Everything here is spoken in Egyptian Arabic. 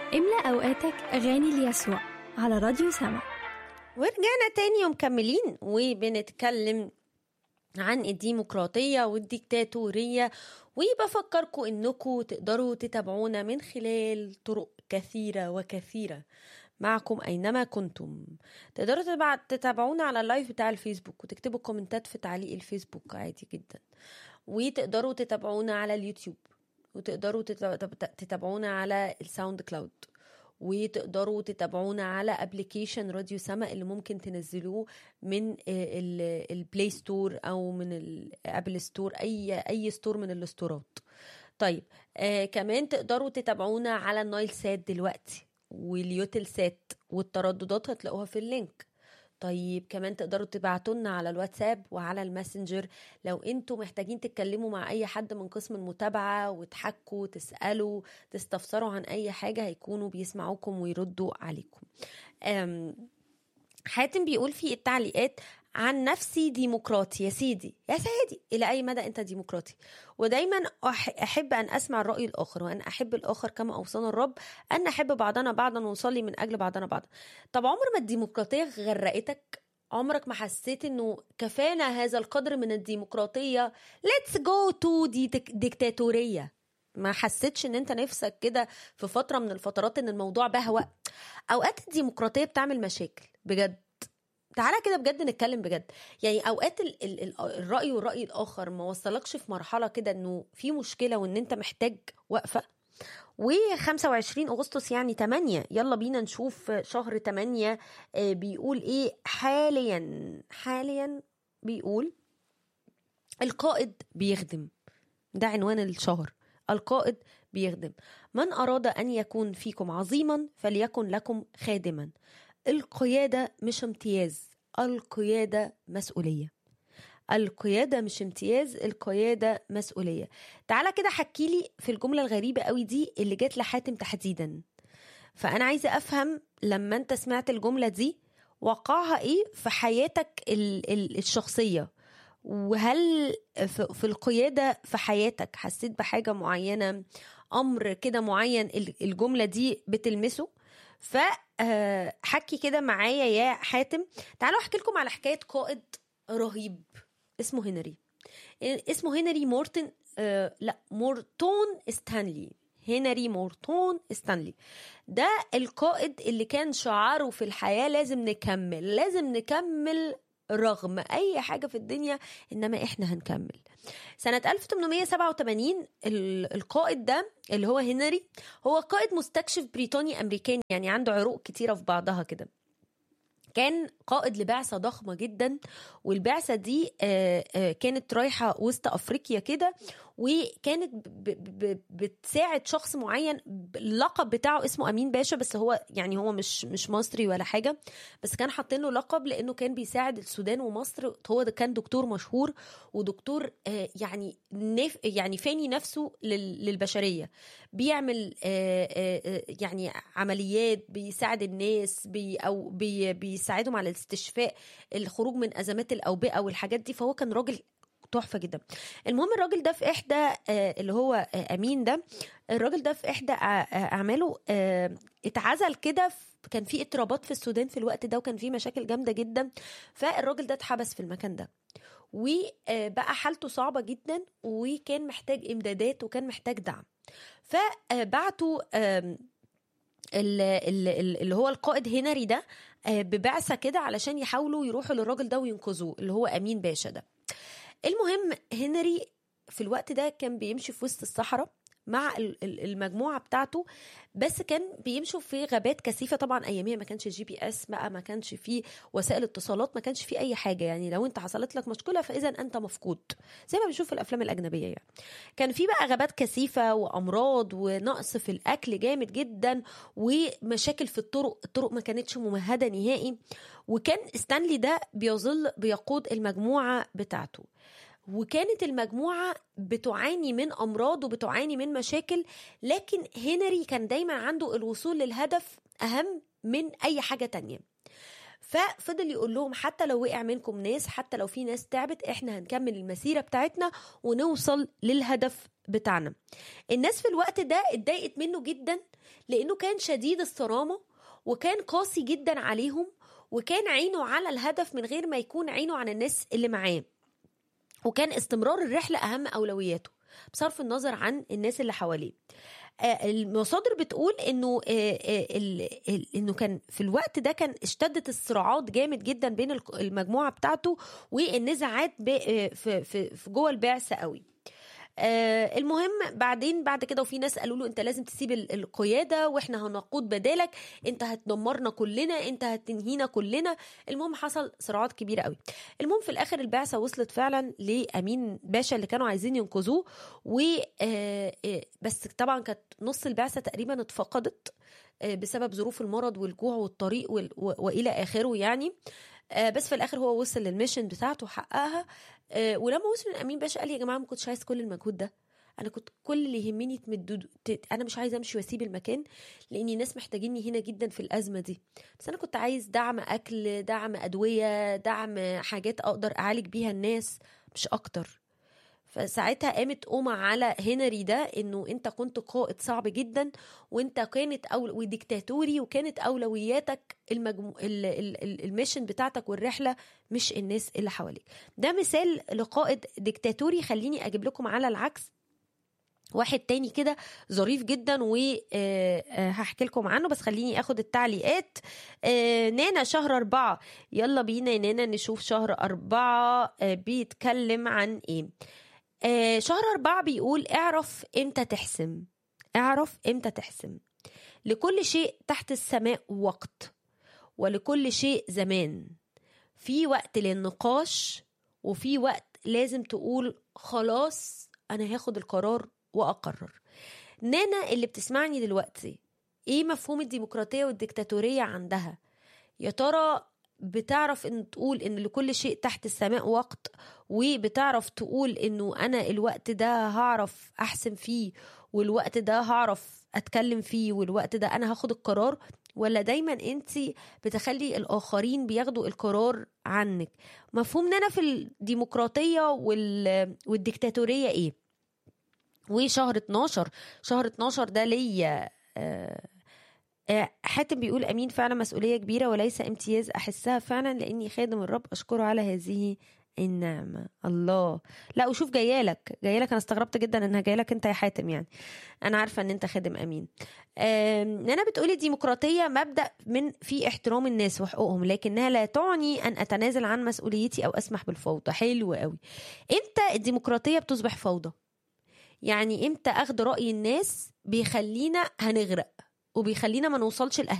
املأ أوقاتك أغاني ليسوع على راديو سما ورجعنا تاني ومكملين وبنتكلم عن الديمقراطية والديكتاتورية وبفكركم انكم تقدروا تتابعونا من خلال طرق كثيرة وكثيرة معكم اينما كنتم تقدروا تبع- تتابعونا على اللايف بتاع الفيسبوك وتكتبوا كومنتات في تعليق الفيسبوك عادي جدا وتقدروا تتابعونا على اليوتيوب وتقدروا تت- تتابعونا على الساوند كلاود وتقدروا تتابعونا على ابلكيشن راديو سما اللي ممكن تنزلوه من ال- البلاي ستور او من الابل ستور اي اي ستور من الستورات طيب آه كمان تقدروا تتابعونا على النايل سات دلوقتي واليوتل سات والترددات هتلاقوها في اللينك طيب كمان تقدروا تبعتوا لنا على الواتساب وعلى الماسنجر لو انتوا محتاجين تتكلموا مع اي حد من قسم المتابعة وتحكوا تسألوا تستفسروا عن اي حاجة هيكونوا بيسمعوكم ويردوا عليكم أم، حاتم بيقول في التعليقات عن نفسي ديمقراطي يا سيدي يا سيدي الى اي مدى انت ديمقراطي ودايما أح- احب ان اسمع الراي الاخر وان احب الاخر كما اوصانا الرب ان نحب بعضنا بعضا ونصلي من اجل بعضنا بعضا طب عمر ما الديمقراطيه غرقتك عمرك ما حسيت انه كفانا هذا القدر من الديمقراطيه ليتس جو تو دي ديكتاتوريه ما حسيتش ان انت نفسك كده في فتره من الفترات ان الموضوع بهوأ اوقات الديمقراطيه بتعمل مشاكل بجد تعالى كده بجد نتكلم بجد يعني اوقات ال ال ال الراي والراي الاخر ما وصلكش في مرحله كده انه في مشكله وان انت محتاج وقفه و25 اغسطس يعني 8 يلا بينا نشوف شهر 8 آه، بيقول ايه حاليا حاليا بيقول القائد بيخدم ده عنوان الشهر القائد بيخدم من أراد أن يكون فيكم عظيما فليكن لكم خادما القيادة مش امتياز القيادة مسؤولية القيادة مش امتياز القيادة مسؤولية تعالى كده حكي لي في الجملة الغريبة قوي دي اللي جت لحاتم تحديدا فأنا عايزة أفهم لما أنت سمعت الجملة دي وقعها إيه في حياتك ال- ال- الشخصية وهل في في القيادة في حياتك حسيت بحاجة معينة أمر كده معين ال- الجملة دي بتلمسه فحكي كده معايا يا حاتم تعالوا احكي لكم على حكاية قائد رهيب اسمه هنري اسمه هنري مورتن آه لا مورتون ستانلي هنري مورتون ستانلي ده القائد اللي كان شعاره في الحياة لازم نكمل لازم نكمل رغم أي حاجة في الدنيا إنما إحنا هنكمل سنة 1887 ال- القائد ده اللي هو هنري هو قائد مستكشف بريطاني أمريكاني يعني عنده عروق كتيرة في بعضها كده كان قائد لبعثة ضخمة جدا والبعثة دي آه، آه، كانت رايحة وسط أفريقيا كده وكانت ب- ب- ب- بتساعد شخص معين اللقب بتاعه اسمه أمين باشا بس هو يعني هو مش مش مصري ولا حاجة بس كان حاطين له لقب لأنه كان بيساعد السودان ومصر هو ده كان دكتور مشهور ودكتور آه، يعني نف يعني فاني نفسه لل- للبشرية بيعمل آه، آه، آه، يعني عمليات بيساعد الناس بي او بي بيساعدهم على الاستشفاء الخروج من ازمات الاوبئه والحاجات دي فهو كان راجل تحفه جدا المهم الراجل ده في احدى آه، اللي هو آه، امين ده الراجل ده في احدى أع- آه، اعماله آه، اتعزل كده في- كان في اضطرابات في السودان في الوقت ده وكان في مشاكل جامده جدا فالراجل ده اتحبس في المكان ده وبقى حالته صعبه جدا وكان محتاج امدادات وكان محتاج دعم فبعتوا آم، ال- ال- ال- اللي هو القائد هنري ده آه، ببعثه كده علشان يحاولوا يروحوا للراجل ده وينقذوه اللي هو امين باشا ده المهم هنري في الوقت ده كان بيمشي في وسط الصحراء مع ال- ال- المجموعه بتاعته بس كان بيمشوا في غابات كثيفه طبعا اياميها ما كانش جي بي اس بقى ما كانش فيه وسائل اتصالات ما كانش فيه اي حاجه يعني لو انت حصلت لك مشكله فاذا انت مفقود زي ما بنشوف في الافلام الاجنبيه يعني كان في بقى غابات كثيفه وامراض ونقص في الاكل جامد جدا ومشاكل في الطرق الطرق ما كانتش ممهده نهائي وكان ستانلي ده بيظل بيقود المجموعه بتاعته وكانت المجموعة بتعاني من أمراض وبتعاني من مشاكل لكن هنري كان دايما عنده الوصول للهدف أهم من أي حاجة تانية ففضل يقول لهم حتى لو وقع منكم ناس حتى لو في ناس تعبت احنا هنكمل المسيره بتاعتنا ونوصل للهدف بتاعنا الناس في الوقت ده اتضايقت منه جدا لانه كان شديد الصرامه وكان قاسي جدا عليهم وكان عينه على الهدف من غير ما يكون عينه على الناس اللي معاه وكان استمرار الرحله اهم اولوياته بصرف النظر عن الناس اللي حواليه آه، المصادر بتقول انه آه، آه، ال- ال- انه كان في الوقت ده كان اشتدت الصراعات جامد جدا بين الك- المجموعه بتاعته والنزاعات ب- آه، في في في جوه البعثه قوي آه المهم بعدين بعد كده وفي ناس قالوا له انت لازم تسيب ال- القياده واحنا هنقود بدالك انت هتدمرنا كلنا انت هتنهينا كلنا المهم حصل صراعات كبيره قوي المهم في الاخر البعثه وصلت فعلا لامين باشا اللي كانوا عايزين ينقذوه و آه، آه، بس طبعا كانت نص البعثه تقريبا اتفقدت آه، بسبب ظروف المرض والجوع والطريق وال- و- والى اخره يعني آه، بس في الاخر هو وصل للميشن بتاعته وحققها آه، ولما وصل الامين باشا قال يا جماعه ما كنتش عايز كل المجهود ده انا كنت كل اللي يهمني تمدوا ت- انا مش عايزه امشي واسيب المكان لان الناس محتاجيني هنا جدا في الازمه دي بس انا كنت عايز دعم اكل دعم ادويه دعم حاجات اقدر اعالج بيها الناس مش اكتر فساعتها قامت قومة على هنري ده انه انت كنت قائد صعب جدا وانت كانت أول وديكتاتوري وكانت اولوياتك المجمو... ال... ال... ال- الميشن بتاعتك والرحله مش الناس اللي حواليك ده مثال لقائد ديكتاتوري خليني اجيب لكم على العكس واحد تاني كده ظريف جدا وهحكي لكم عنه بس خليني اخد التعليقات آه، نانا شهر أربعة يلا بينا يا نانا نشوف شهر أربعة آه، بيتكلم عن ايه آه، شهر أربعة بيقول اعرف امتى تحسم اعرف امتى تحسم لكل شيء تحت السماء وقت ولكل شيء زمان في وقت للنقاش وفي وقت لازم تقول خلاص انا هاخد القرار واقرر نانا اللي بتسمعني دلوقتي ايه مفهوم الديمقراطيه والديكتاتوريه عندها يا ترى بتعرف ان تقول ان لكل شيء تحت السماء وقت وبتعرف تقول انه انا الوقت ده هعرف احسن فيه والوقت ده هعرف اتكلم فيه والوقت ده انا هاخد القرار ولا دايما انت بتخلي الاخرين بياخدوا القرار عنك مفهومنا انا في الديمقراطيه وال... والديكتاتوريه ايه وشهر 12 شهر 12 ده ليا آه، آه، حاتم بيقول امين فعلا مسؤوليه كبيره وليس امتياز احسها فعلا لاني خادم الرب اشكره على هذه النعمه الله لا وشوف جايالك جايالك انا استغربت جدا انها جايلك انت يا حاتم يعني انا عارفه ان انت خادم امين آم، انا بتقولي الديمقراطيه مبدا من في احترام الناس وحقوقهم لكنها لا تعني ان اتنازل عن مسؤوليتي او اسمح بالفوضى حلو قوي امتى الديمقراطيه بتصبح فوضى يعني امتى اخد راي الناس بيخلينا هنغرق وبيخلينا ما نوصلش